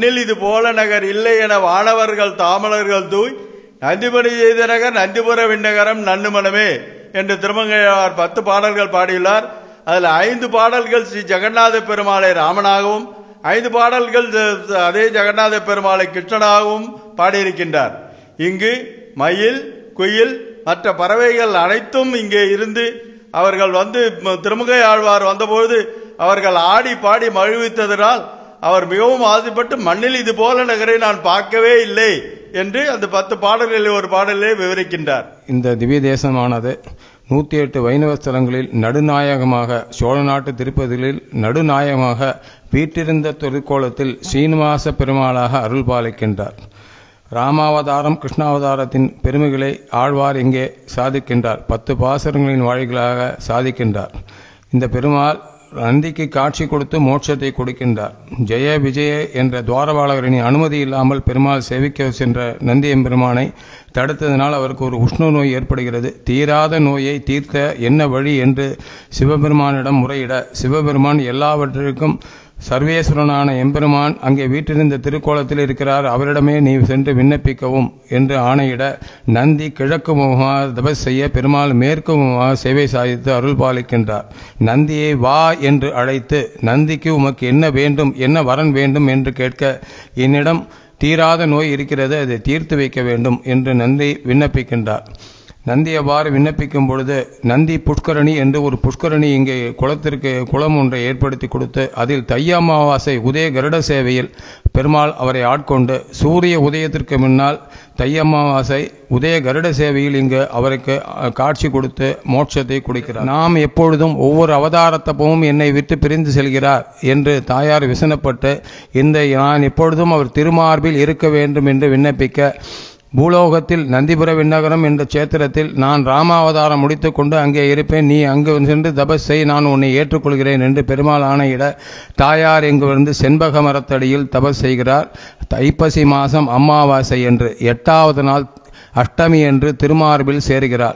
மண்ணில் இது போல நகர் இல்லை என வானவர்கள் தாமலர்கள் தூய் நந்திபடி செய்த நகர் நந்திபுர விண்ணகரம் நன்னுமனமே என்று திருமங்கையார் பத்து பாடல்கள் பாடியுள்ளார் அதில் ஐந்து பாடல்கள் ஸ்ரீ ஜெகநாத பெருமாளை ராமனாகவும் ஐந்து பாடல்கள் த- அதே ஜெகநாத பெருமாளை கிருஷ்ணனாகவும் பாடியிருக்கின்றார் இங்கு மயில் குயில் மற்ற பறவைகள் அனைத்தும் இங்கே இருந்து அவர்கள் வந்து ம- திருமுகை ஆழ்வார் வந்தபோது அவர்கள் ஆடி பாடி மகிழ்வித்ததனால் அவர் மிகவும் ஆசைப்பட்டு மண்ணில் இது போல நகரை நான் பார்க்கவே இல்லை என்று அந்த பத்து பாடல்களில் ஒரு பாடலே விவரிக்கின்றார் இந்த திவ்ய தேசமானது நூத்தி எட்டு வைணவ ஸ்தலங்களில் நடுநாயகமாக சோழ நாட்டு திருப்பதிகளில் நடுநாயகமாக வீற்றிருந்த திருக்கோலத்தில் சீனிவாச பெருமாளாக அருள் பாலிக்கின்றார் ராமாவதாரம் கிருஷ்ணாவதாரத்தின் பெருமைகளை ஆழ்வார் இங்கே சாதிக்கின்றார் பத்து பாசரங்களின் வாழிகளாக சாதிக்கின்றார் இந்த பெருமாள் நந்திக்கு காட்சி கொடுத்து மோட்சத்தை கொடுக்கின்றார் ஜெய விஜய என்ற துவாரபாலகரின் அனுமதி இல்லாமல் பெருமாள் சேவிக்க சென்ற நந்தி எம்பெருமானை தடுத்ததனால் அவருக்கு ஒரு உஷ்ண நோய் ஏற்படுகிறது தீராத நோயை தீர்த்த என்ன வழி என்று சிவபெருமானிடம் முறையிட சிவபெருமான் எல்லாவற்றிற்கும் சர்வேஸ்வரனான எம்பெருமான் அங்கே வீற்றிருந்த திருக்கோலத்தில் இருக்கிறார் அவரிடமே நீ சென்று விண்ணப்பிக்கவும் என்று ஆணையிட நந்தி கிழக்கு முகமாக தபஸ் செய்ய பெருமாள் மேற்கு முகமாக சேவை சாதித்து அருள் பாலிக்கின்றார் நந்தியை வா என்று அழைத்து நந்திக்கு உமக்கு என்ன வேண்டும் என்ன வரன் வேண்டும் என்று கேட்க என்னிடம் தீராத நோய் இருக்கிறது அதை தீர்த்து வைக்க வேண்டும் என்று நந்தி விண்ணப்பிக்கின்றார் நந்தி அவ்வாறு விண்ணப்பிக்கும் பொழுது நந்தி புஷ்கரணி என்று ஒரு புஷ்கரணி இங்கே குளத்திற்கு குளம் ஒன்றை ஏற்படுத்தி கொடுத்து அதில் தைய அமாவாசை உதய கருட சேவையில் பெருமாள் அவரை ஆட்கொண்டு சூரிய உதயத்திற்கு முன்னால் தைய அமாவாசை உதய கருட சேவையில் இங்கு அவருக்கு அஹ், காட்சி கொடுத்து மோட்சத்தை கொடுக்கிறார் நாம் எப்பொழுதும் ஒவ்வொரு அவதாரத்தப்பவும் என்னை விட்டு பிரிந்து செல்கிறார் என்று தாயார் விசனப்பட்டு இந்த நான் எப்பொழுதும் அவர் திருமார்பில் இருக்க வேண்டும் என்று விண்ணப்பிக்க பூலோகத்தில் நந்திபுர விண்ணகரம் என்ற சேத்திரத்தில் நான் ராமாவதாரம் முடித்துக்கொண்டு அங்கே இருப்பேன் நீ அங்கு சென்று தபஸ் செய் நான் உன்னை ஏற்றுக்கொள்கிறேன் என்று பெருமாள் ஆணையிட தாயார் இங்கு வந்து செண்பக மரத்தடியில் தபஸ் செய்கிறார் தைப்பசி மாசம் அமாவாசை என்று எட்டாவது நாள் அஷ்டமி என்று திருமார்பில் சேருகிறார்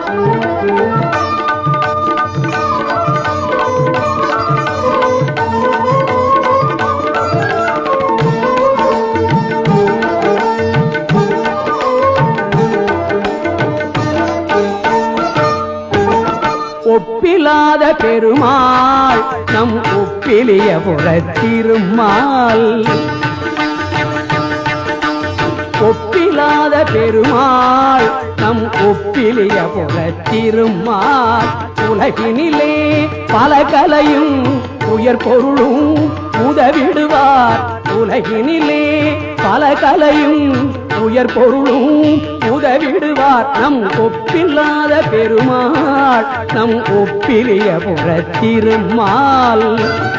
ஒப்பிலாத பெருமாள் நம் ஒப்பிலிய புறத்திருமாள் ஒப்பிலாத பெருமாள் நம் ஒப்பிலிய புறத்திருமாள் உலகினிலே பல கலையும் உயர் பொருளும் உதவிடுவார் உலகினிலே பல கலையும் உயர் பொருளும் உதவிடுவார் நம் ஒப்பில்லாத பெருமாள் நம் ஒப்பிலிய புறத்திருமாள்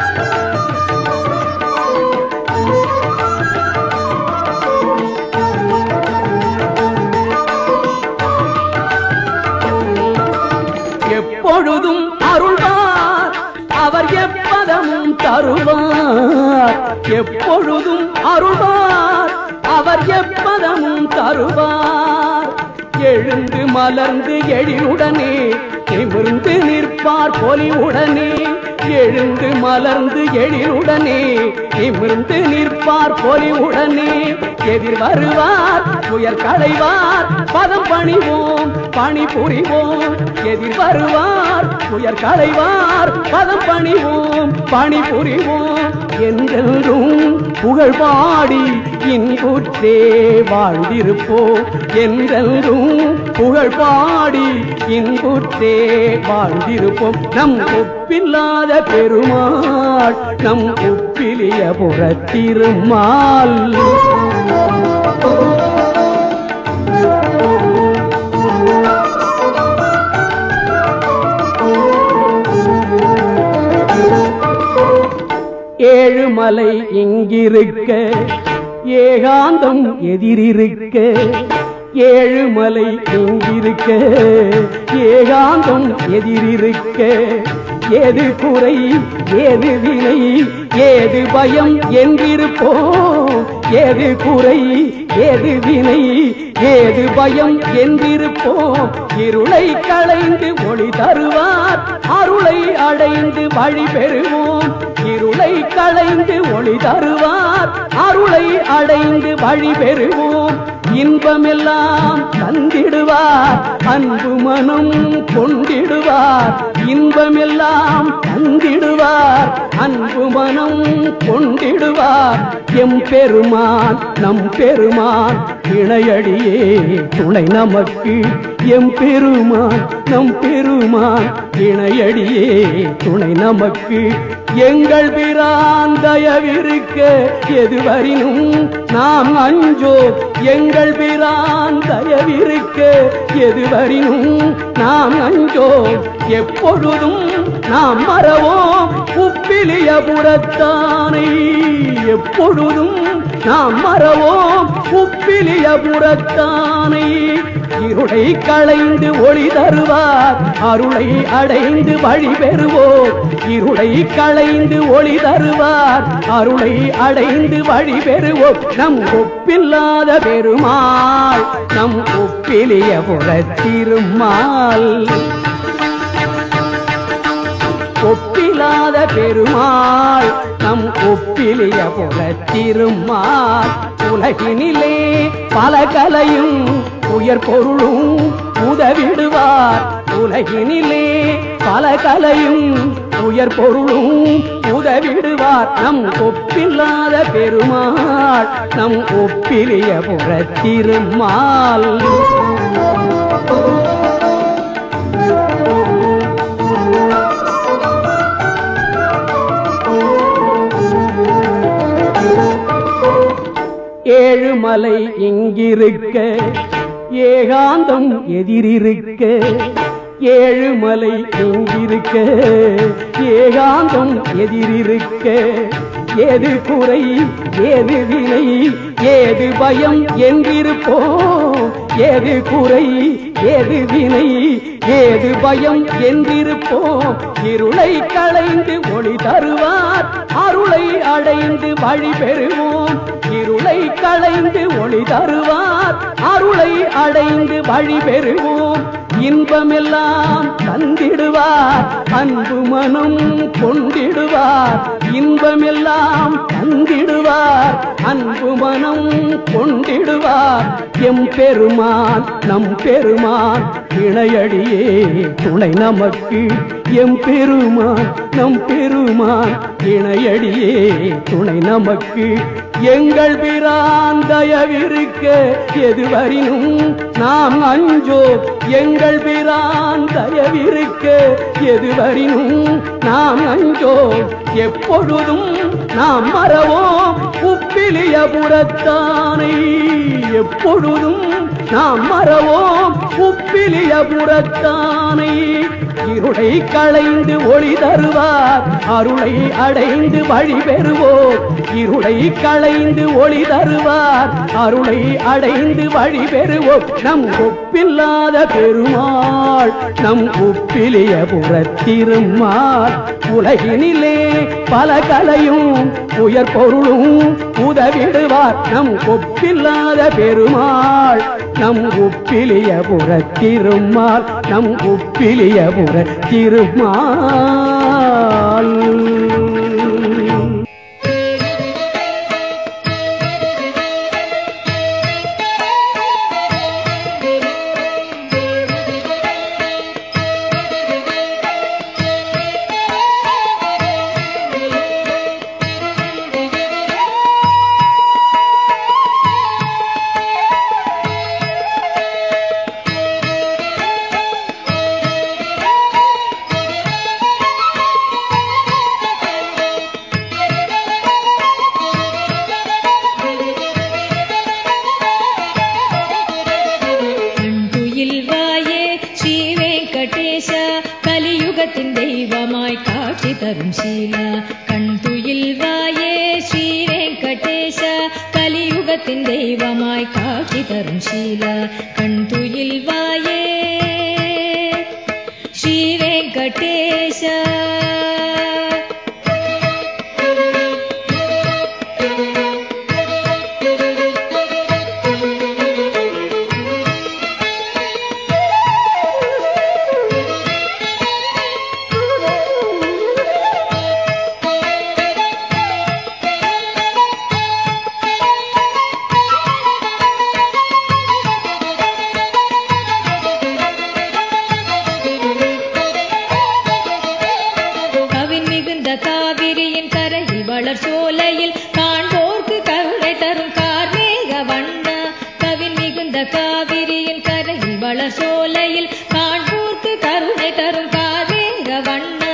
எப்பொழுதும் அருள்வார் அவர் எப்பதமும் தருவார் எப்பொழுதும் அருள்வார் அவர் எப்பதமும் தருவார் எழுந்து மலர்ந்து எழிலுடனே நிமிர்ந்து நிற்பார் பொலிவுடனே எழுந்து மலர்ந்து எழிலுடனே நிமிர்ந்து நிற்பார் பொலிவுடனே எதிர் வருவார் துயர் களைவார் பதம் பணிவோம் பணி புரிவோம் எதிர் வருவார் துயர் களைவார் பதம் பணிவோம் பணி புரிவோம் என்றென்றும் புகழ் பாடி இன்புற்றே வாழ்ந்திருப்போம் என்றென்றும் புகழ் பாடி இன்புற்றே வாழ்ந்திருப்போம் நம் ஒப்பில்லாத பெருமாள் நம் ஒப்பிலிய புறத்திருமாள் ஏழுமலை இங்கிருக்க ஏகாந்தம் எதிரிருக்க ஏழுமலை இங்கிருக்க ஏகாந்தம் எதிரிருக்க ஏது குறை ஏது வினை ஏது பயம் என்றிருப்போம் ஏது குறை ஏது வினை ஏது பயம் என்றிருப்போம் இருளை களைந்து ஒளி தருவார் அருளை அடைந்து வழி பெறுவோம் இருளை களைந்து ஒளி தருவார் அருளை அடைந்து வழி பெறுவோம் இன்பமெல்லாம் தந்திடுவார் அன்பு மனம் கொண்டிடுவார் இன்பமெல்லாம் தந்திடுவார் அன்பு மனம் கொண்டிடுவார் எம் பெருமான் நம் பெருமான் இணையடியே துணை நமக்கு எம் பெருமான் நம் பெருமான் இணையடியே துணை நமக்கு எங்கள் பிரான் தயவிருக்க எதுவரினும் நாம் அஞ்சோ எங்கள் பிரான் தயவிருக்க எதுவரினும் நாம் அஞ்சோ எப்பொழுதும் நாம் மறவோம் உப்பிலிய புறத்தானை எப்பொழுதும் நாம் மறவோம் உப்பிலிய புறத்தானை இருளை களைந்து ஒளி தருவார் அருளை அடைந்து வழி பெறுவோம் இருளை களைந்து ஒளி தருவார் அருளை அடைந்து வழி பெறுவோம் நம் ஒப்பில்லாத பெருமாள் நம் ஒப்பிலிய புறத்திருமாள் ஒப்பிலாத பெருமாள் நம் ஒப்பிலிய புறத்திருமாள் உலகினிலே பல கலையும் உயர் பொருளும் உதவிடுவார் உலகினிலே பல கலையும் உயர் பொருளும் உதவிடுவார் நம் ஒப்பில்லாத பெருமாள் நம் ஒப்பிலிய புறத்திருமாள் ஏழுமலை இங்கிருக்க ஏகாந்தம் எதிரிருக்க ஏழுமலை இங்கிருக்க ஏகாந்தம் எதிரிருக்க ஏது குறை ஏது வினை ஏது பயம் என்றிருப்போம் ஏது குறை ஏது வினை ஏது பயம் என்றிருப்போம் இருளை களைந்து ஒளி தருவார் அருளை அடைந்து வழி பெறுவோம் இருளை களைந்து ஒளி தருவார் அருளை அடைந்து வழி பெறுவோம் இன்பமெல்லாம் தந்திடுவார் அன்பு மனம் கொண்டிடுவார் இன்பமெல்லாம் தந்திடுவார் அன்பு மனம் கொண்டிடுவார் எம் பெருமான் நம் பெருமான் இணையடியே துணை நமக்கு எம் பெருமான் நம் பெருமான் இணையடியே துணை நமக்கு எங்கள் பிரான் தயவிருக்க எதுவரினும் நாம் அஞ்சோ எங்கள் பிரான் தயவிருக்க எதுவரினும் நாம் அஞ்சோ எப்பொழுதும் நாம் மறவோம் உப்பிலிய புறத்தானை எப்பொழுதும் நாம் மறவோம் உப்பிலிய புறத்தானை இருளை களைந்து ஒளி தருவார் அருளை அடைந்து வழி பெறுவோம் இருளை களைந்து ஒளி தருவார் அருளை அடைந்து வழி பெறுவோம் நம் ஒப்பில்லாத பெருமாள் நம் ஒப்பிலிய புறத்திருமாள் உலகினிலே பல கலையும் உயர் பொருளும் உதவிடுவார் நம் ஒப்பில்லாத பெருமாள் நம் ஒப்பிலிய புறத்திருமாள் நம் ஒப்பிலிய புறத்திருமாள் கண்துயில் வாயே ஸ்ரீ வெங்கடேஷ கலியுகத்தின் தெய்வமாய் காட்சி தரும் சீலா கண்துயில் வாயே ஸ்ரீ வெங்கடேஷ கலியுகத்தின் தெய்வமாய் காட்சி தரும் சீலா கண்துயில் வாயே ஸ்ரீ வெங்கடேஷ வளர் சோலையில் காண்போர்க்கு கருணை தரும் காவேர வண்ணா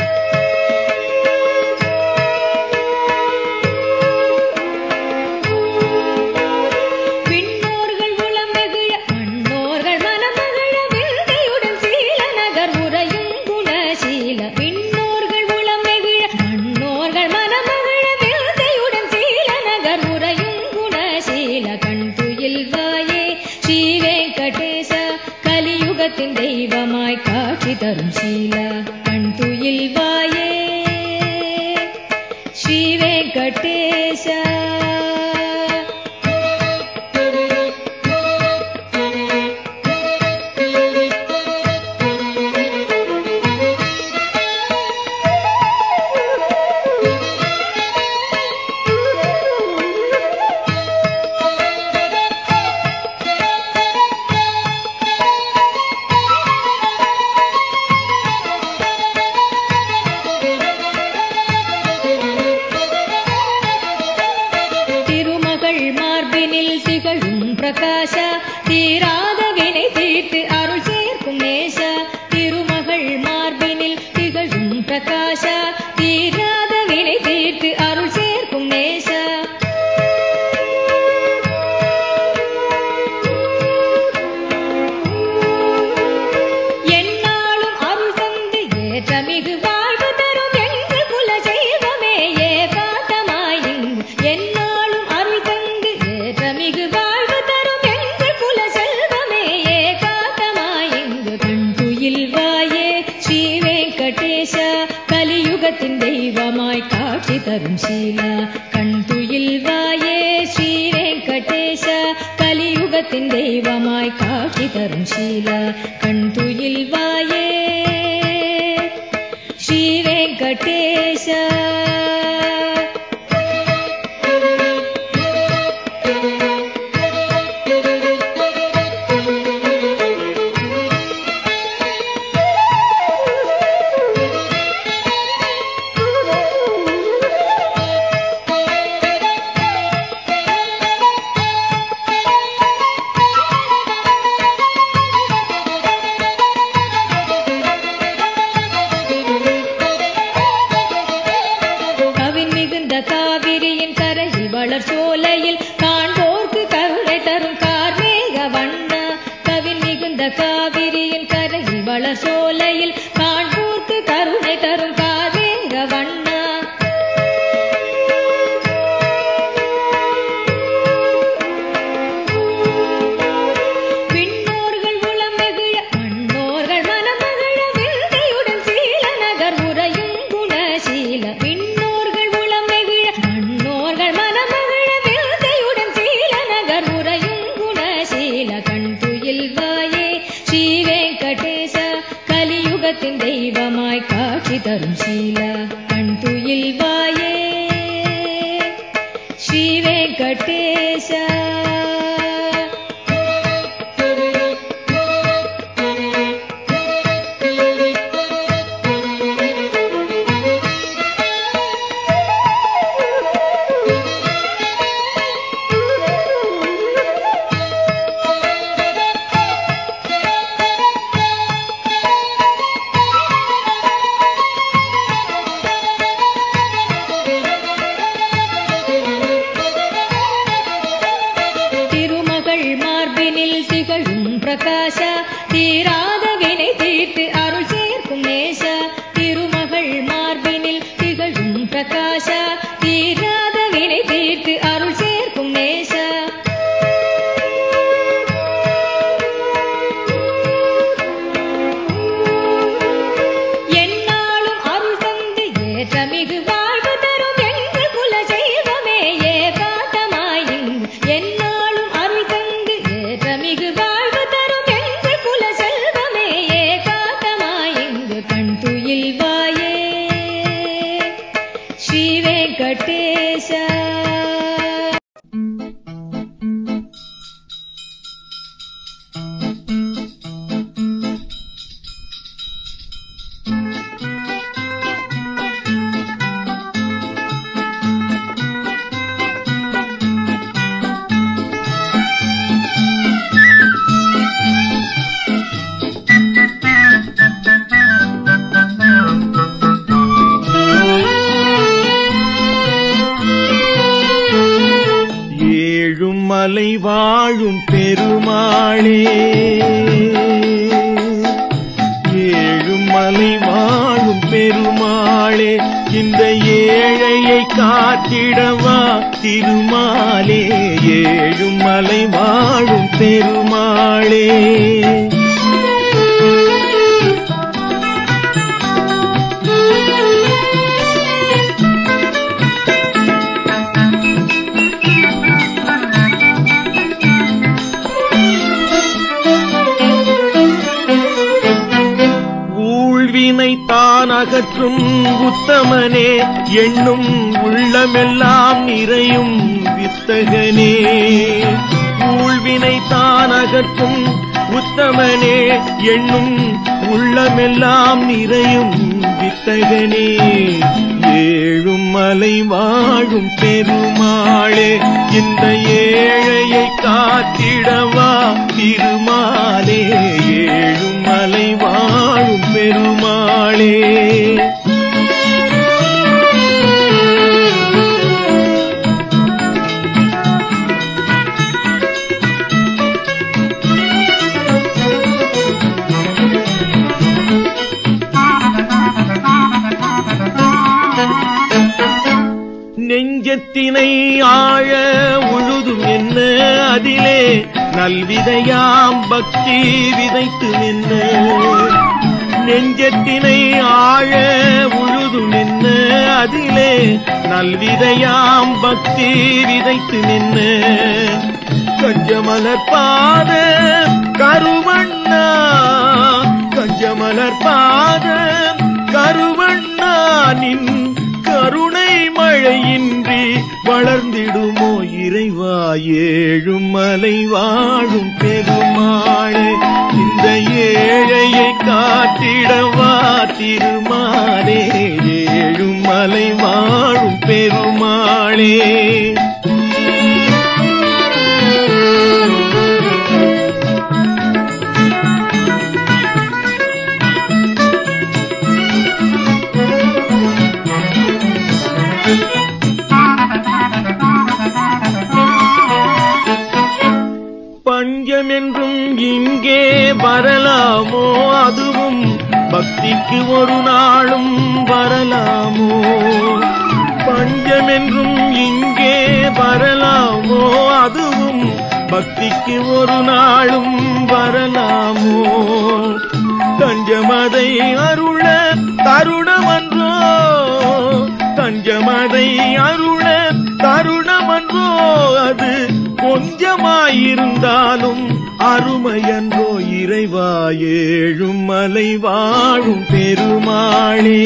விண்ணோர்கள் உளம் வெகுழ மண்ணோர்கள் மனமகிழ விந்தையுடன் சீல நகர் உறையும் குணசீல விண்ணோர்கள் உளம் வெகுழ மண்ணோர்கள் மனமகிழ விந்தையுடன் சீல நகர் உறையும் குணசீல கண் துயில் வாயே ஸ்ரீ வெங்கடேச கலியுகத்தின் தெய்வமாய் காட்சி தரும் சீல கண் துயில் வாயே ஸ்ரீ வெங்கடேச திருமகள் மார்பினில் திகழும் பிரகாச தீராத வினை தீர்த்து அருள் சேர்க்கும் நேச திருமகள் மார்பினில் திகழும் பிரகாச தீராத வினை தீர்த்து அருள் சேர்க்கும் நேச என்னாலும் அருள் தந்து ஏற்றமிகு வாழ்வு தரும் எங்கள் குல செல்வமே ஏகாந்தமாயிங்கு என்னாலும் அருள் தந்து ஏற்றமிகு வாழ்வு தரும் எங்கள் குல செல்வமே ஏகாந்தமாயிங்கு கண்குயில் வாயே ஸ்ரீ வெங்கடேச கலியுகத்தின் தெய்வமாய் காட்சி தரும் சீலா கண்துயில் வாயே ஸ்ரீ வெங்கடேச கலியுகத்தின் தெய்வமாய் காட்சி தரும் சீலா கண்துயில் வாயே ஸ்ரீ வெங்கடேச கவின் மிகுந்த காவிரியின் கரையில் வளர் சோலையில் காண்போர்க்கு கருணை தரும் கார்மேக வண்ணா கவின் மிகுந்த காவிரியின் கரையில் வளர் சோலையில் காண்போர்க்கு கருணை தரும் கார்மேக வண்ணா விண்ணோர்கள் உளம் வெகுழ மண்ணோர்கள் மனமகிழ விந்தையுடன் சீல நகர் உறையும் குணசீல விண்ணோர்கள் உளம் வெகுழ மண்ணோர்கள் மனமகிழ விந்தையுடன் சீல நகர் உறையும் குணசீல கண் துயில் வாயே ஸ்ரீ வெங்கடேச கலியுகத்தின் தெய்வமாய் காட்சி தரும் சீல கண் துயில் வாயே ஸ்ரீ வெங்கடேச திருமகள் மார்பினில் திகழும் பிரகாச தீராத வினை தீர்த்து அருள் சேர்க்கும் நேச திருமகள் மார்பினில் திகழும் பிரகாச தீராத வினை தீர்த்து அருள் சேர்க்கும் நேச என்னாலும் அருள் தந்து ஏற்றமிகு வாழ்வு தரும் எங்கள் குல செல்வமே ஏகாந்தமாயிங்கு என்னாலும் அருள் தந்து ஏற்றமிகு வாழ்வு தரும் எங்கள் குல செல்வமே ஏகாந்தமாயிங்கு பெருமாளே ஏழுமலை வாழும் பெருமாளே இந்த ஏழையை காத்திடவா திருமாலே ஏழுமலை வாழும் பெருமாளே ஊழ்வினை தான் அகற்றும் உத்தமனே எண்ணும் உள்ளமெல்லாம் நிறையும் வித்தகனே ஊழ்வினை தான் அகற்றும் உத்தமனே எண்ணும் உள்ளமெல்லாம் நிறையும் வித்தகனே ஏழும் மலை வாழும் பெருமாளே இந்த ஏழையை காத்திடவா திருமாலே ஏழும் மலை வாழும் பெருமாளே நெஞ்சத்தினை ஆழ உழுதும் என்ன அதிலே நல்விதையாம் பக்தி விதைத்து நின்ன நெஞ்சத்தினை ஆழ உழுதும் என்ன அதிலே நல்விதையாம் பக்தி விதைத்து நின்ன கஞ்சமலர் பாத கருவண்ணா கஞ்சமலர் பாத கருவண்ணா நின் கருணை மழையின்றி வளர்ந்திடுமோ இறைவா ஏழும் மலை வாழும் பெருமாளே இந்த ஏழையை காட்டிடவா திருமாலே ஏழும் மலை வாழும் பெருமாளே பஞ்சம் என்றும் இங்கே வரலாமோ அதுவும் பக்திக்கு ஒரு நாளும் வரலாமோ பஞ்சம் என்றும் இங்கே வரலாமோ அதுவும் பக்திக்கு ஒரு நாளும் வரலாமோ தஞ்சமதை அருள தருணமன்றோ தஞ்சமதை அருள தருணமன்றோ அது கொஞ்சமாயிருந்தாலும் அருமையன்றோ இறைவா ஏழும் மலை வாழும் பெருமாளே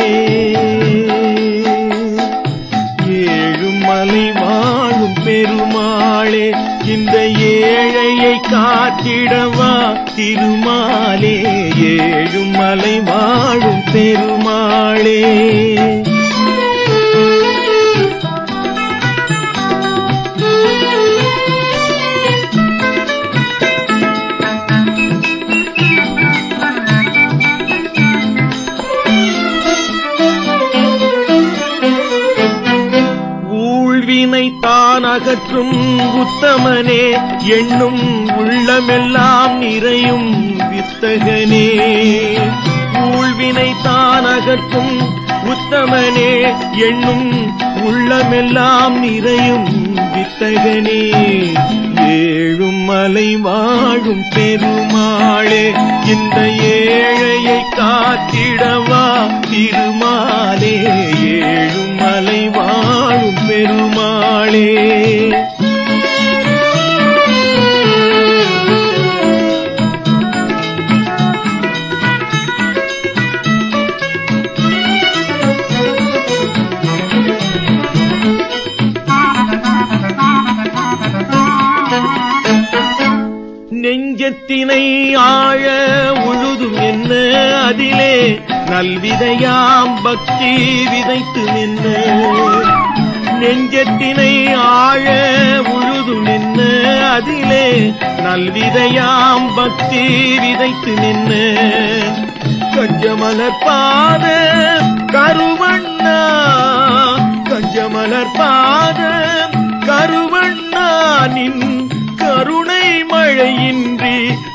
ஏழும் மலை வாழும் பெருமாளே இந்த ஏழையை காத்திடவா திருமாலே ஏழும் மலை வாழும் பெருமாளே ஊழ்வினை தான் அகற்றும் உத்தமனே எண்ணும் உள்ளமெல்லாம் நிறையும் வித்தகனே ஊழ்வினை தான் அகற்றும் உத்தமனே எண்ணும் உள்ளமெல்லாம் நிறையும் வித்தகனே ஏழும் மலை வாழும் பெருமாளே இந்த ஏழையை காத்திடவா திருமாலே ஏழும் மலை வாழும் பெருமாளே நெஞ்சத்தினை ஆழ உழுதும் என்ன அதிலே நல்விதையாம் பக்தி விதைத்து நின்ன நெஞ்சத்தினை ஆழ உழுதும் நின்ன அதிலே நல்விதையாம் பக்தி விதைத்து நின்ன கஞ்சமலர் பாத கருவண்ணா கஞ்சமலர் பாத கருவண்ணா நின் கருணை மழையின்றி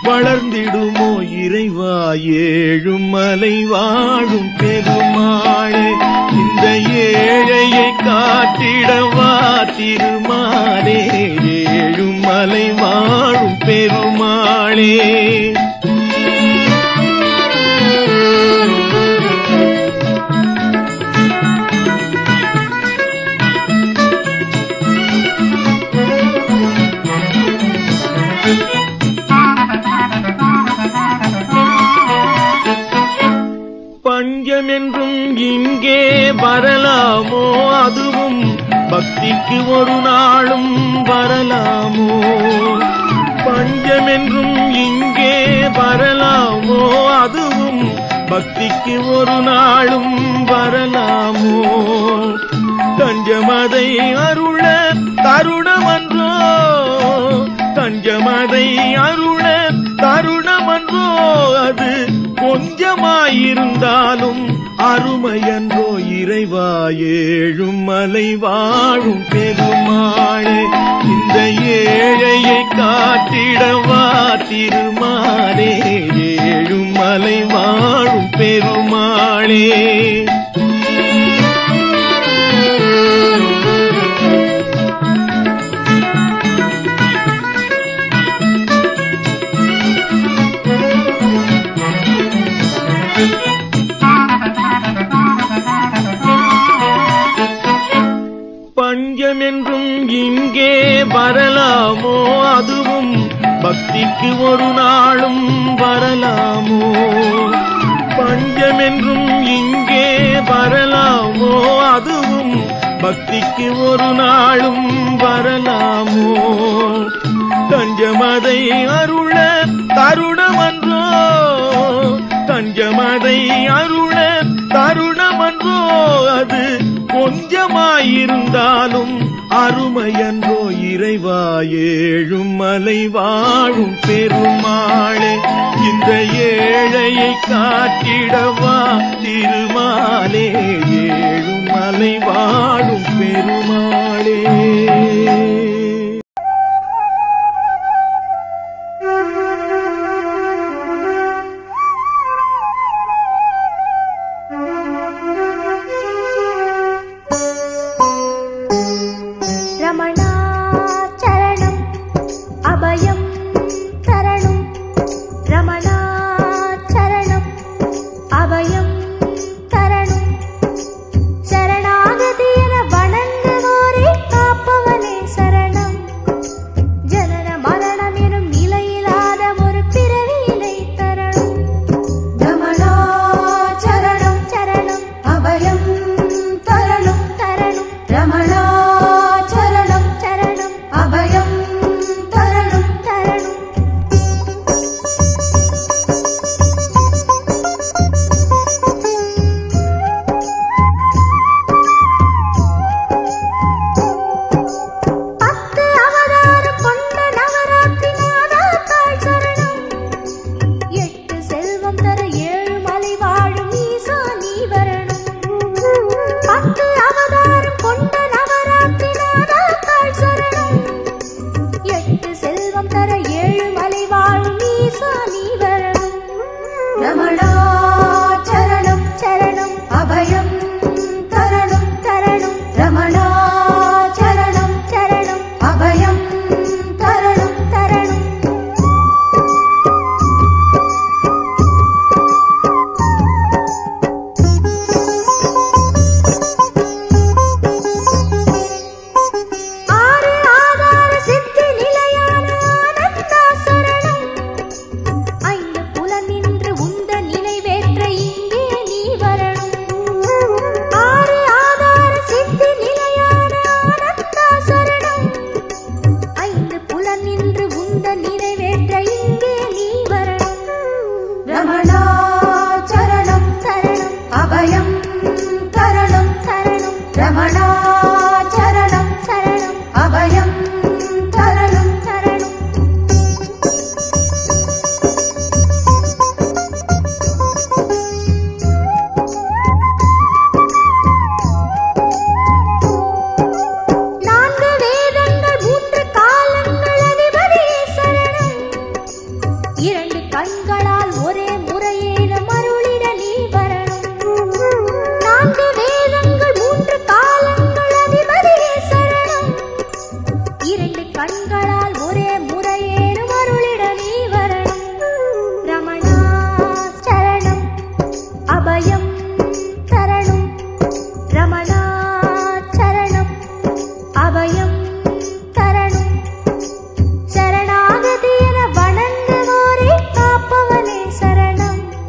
ஏழுமலை வாழும் பெருமாளே இந்த ஏழையை காட்டிடவா திருமாலே ஏழுமலை வாழும் பெருமாளே பஞ்சம் என்றும் இங்கே வரலாமோ அதுவும் பக்திக்கு ஒரு நாளும் வரலாமோ பஞ்சம் என்றும் இங்கே வரலாமோ அதுவும் பக்திக்கு ஒரு நாளும் வரலாமோ தஞ்சமதை அருள தருணமன்றோ தஞ்சமதை அருள தருணமன்றோ அது கொஞ்சமாயிருந்தாலும் அருமையன்றோ இறைவா ஏழும் மலை வாழும் பெருமாளே இந்த ஏழையை காட்டிடவா திருமாலே ஏழும் மலை வாழும் பெருமாளே பஞ்சம் என்றும் இங்கே வரலாமோ அதுவும் பக்திக்கு ஒரு நாளும் வரலாமோ பஞ்சம் என்றும் இங்கே வரலாமோ அதுவும் பக்திக்கு ஒரு நாளும் வரலாமோ தஞ்சமதை அருள தருணமன்றோ தஞ்சமதை அருள தருணமன்றோ அது கொஞ்சமாயிருந்தாலும் அருமையன்றோ இறைவா ஏழும் மலை வாழும் பெருமாளே இந்த ஏழையை காட்டிடவா திருமாலே ஏழும் மலை வாழும் பெருமாளே ரமணாச்சரணம் அபயம் தரணும் ரமணாச்சரணம் அபயம் தரணும் சரணாகதி என வணங்குவோரை காப்பவனே சரணம் ஜனன மரணம் எனும் நிலையில்லாத ஒரு பிறவியினை தரணும் ரமணாச்சரணம் சரணம் அபயம் தரணும் தரணும் ரமணாச்சரணம் சரணம் அபயம் தரணும் தரணும் பத்து அவதாரம் கொண்ட நவராத்திரி மாதா தாய் சரணம் எட்டு செல்வம் தர ஏழு மலை வாழும் ஈசா நீ வரணும் பத்து அவதாரம் கொண்ட நவராத்திரி மாதா தாய் சரணம் எட்டு செல்வம் தர ஏழு மலை வாழும் ஈசா நீ வரணும் ரமணாச்சரணம் சரணம் அபயம் தரணும் தரணும் ரமணாச்சரணம் சரணம் அபயம் தரணும் தரணும் ஆறு ஆதார சித்தி நிலையான ஆனந்தா சரணம் ஐந்து புலன் நின்று உந்த நினைவேற்ற இங்கே நீ வரணும் ஆறு ஆதார சித்தி நிலையான ஆனந்தா சரணம் ஐந்து புலன் நின்று உந்த நிறைவேற்ற இங்கே நீ வரணும் ரமணாச்சரணம் சரணம் அபயம் தரணும் சரணம் ரமணாச்சரணம் சரணம் அபயம் தரணும் சரணம் நான்கு வேதங்கள் மூன்று காலங்கள் அதிபதியே சரணம் இரண்டு கண்களால் ஒரே முறையேனும் அருளிட நீ வரணும் நான்கு வேதங்கள் மூன்று காலங்கள் அதிபதியே சரணம் இரண்டு கண்களால் ஒரே முறையேனும் அருளிட நீ வரணும் ரமணா சரணம் அபயம் தரணும் ரமணா சரணம் அபயம் தரணும் சரணாகதி என வணங்குவோரை காப்பவனே சரணம்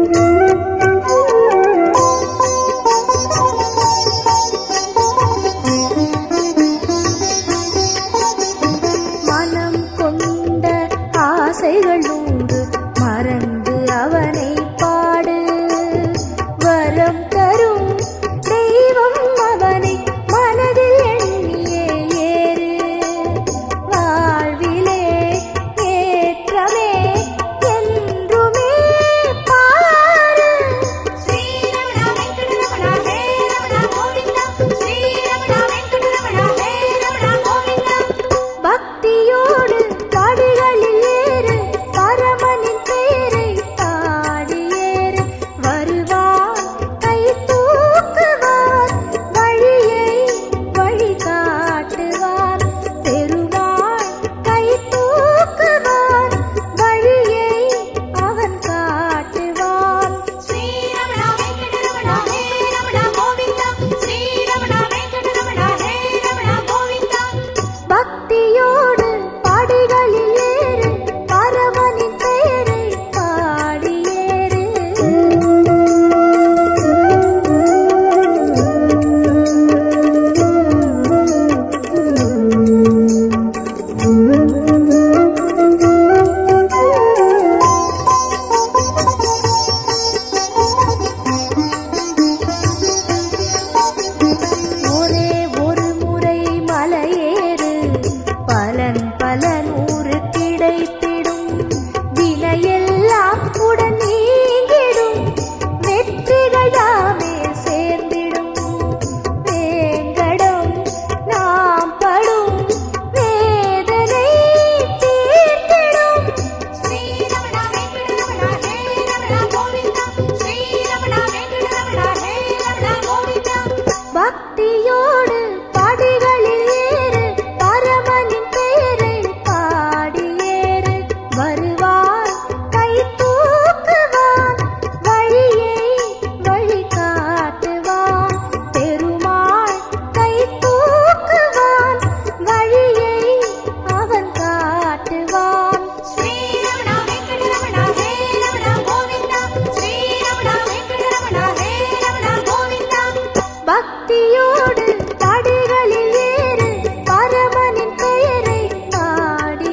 மனம் கொண்ட ஆசைகள் நூறு மறந்து அவனை பாடு வரம் தரும் தெய்வம் அவனை மனதில் எண்ணியே ஏறு வாழ்விலே ஏற்றமே என்றுமே பாரு ஸ்ரீரமணா வெங்கடரமணா ஹே ரமணா கோவிந்தா ஸ்ரீரமணா வெங்கடரமணா ஹே ரமணா கோவிந்தா பக்தியோடு படிகளில் ஏறு பரமனின் பெயரை பாடி ஏறு வருவார் கை தூக்குவார் வழியை வழி காட்டுவார் பெருமாள் கை தூக்குவார் வழியை அவன் காட்டுவான் ஸ்ரீரமணா வெங்கடரமணா ஹே ரமணா கோவிந்தா ஸ்ரீரமணா வெங்கடரமணா ஹே ரமணா கோவிந்தா பக்தியோடு படிகளில் ஏறு பரமனின் பெயரை பாடி ஏறு ஒரே ஒரு முறை மலையேறு பலன் பல நூறு கிடைத்திடும் வினையெல்லாம் உடன் நீங்கிடும் வெற்றிகள் யாமே சேர்ந்திடும் வேங்கடம் நாம் படும் வேதனை தீர்த்திடும் ஸ்ரீரமணா வெங்கடரமணா ஹே ரமணா கோவிந்தா ஸ்ரீரமணா வெங்கடரமணா ஹே ரமணா கோவிந்தா பக்தியோடு படிகளில் ஏறு பரமனின் பெயரை பாடி ஏறு வருவார் கை தூக்குவார் வழியை வழி காட்டுவார் பெருமாள் கை தூக்குவான் வழியை அவன் காட்டுவான் ஸ்ரீரமணா வெங்கடரமணா ஹே ரமணா கோவிந்தா ஸ்ரீரமணா வெங்கடரமணா ஹே ரமணா கோவிந்தா பக்தியோடு படிகளில் ஏறு பரமனின் பெயரை பாடி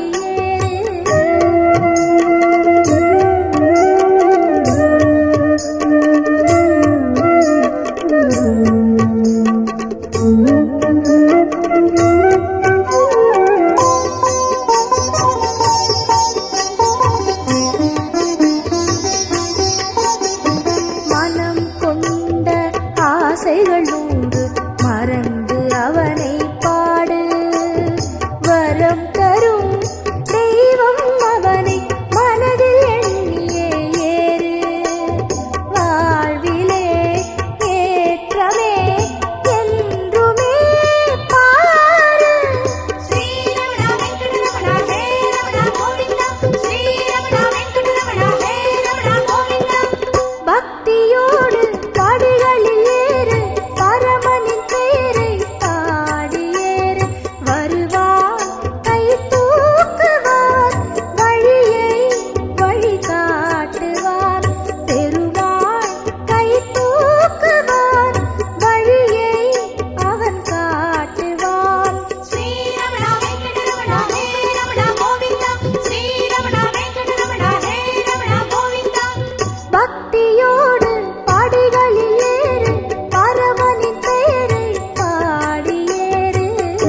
மனம் கொண்ட ஆசைகள் நூறு மறந்து அவனை பாடு வரம் தரும் தெய்வம் அவனை மனதில் எண்ணியே ஏறு வாழ்விலே ஏற்றமே என்றுமே பாரு ஸ்ரீரமணா வெங்கடரமணா ஹே ரமணா கோவிந்தா ஸ்ரீரமணா வெங்கடரமணா ஹே ரமணா கோவிந்தா பக்தியோடு படிகளில் ஏறு பரமனின் பெயரை பாடி ஏறு வருவார் கை தூக்குவார் வழியை வழி காட்டுவார் பெருமாள் கை தூக்குவார் வழியை அவன் காட்டுவான் ஸ்ரீரமணா வெங்கடரமணா ஹே ரமணா கோவிந்தா ஸ்ரீரமணா வெங்கடரமணா ஹே ரமணா கோவிந்தா பக்தியோடு படிகளில் ஏறு பரமனின் பெயரை பாடி ஏறு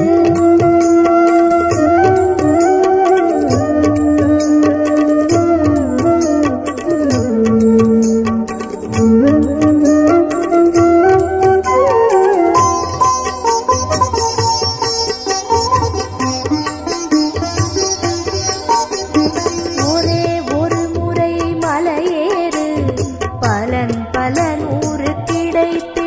ஒரே ஒரு முறை மலையேறு பலன் பல நூறு கிடைத்து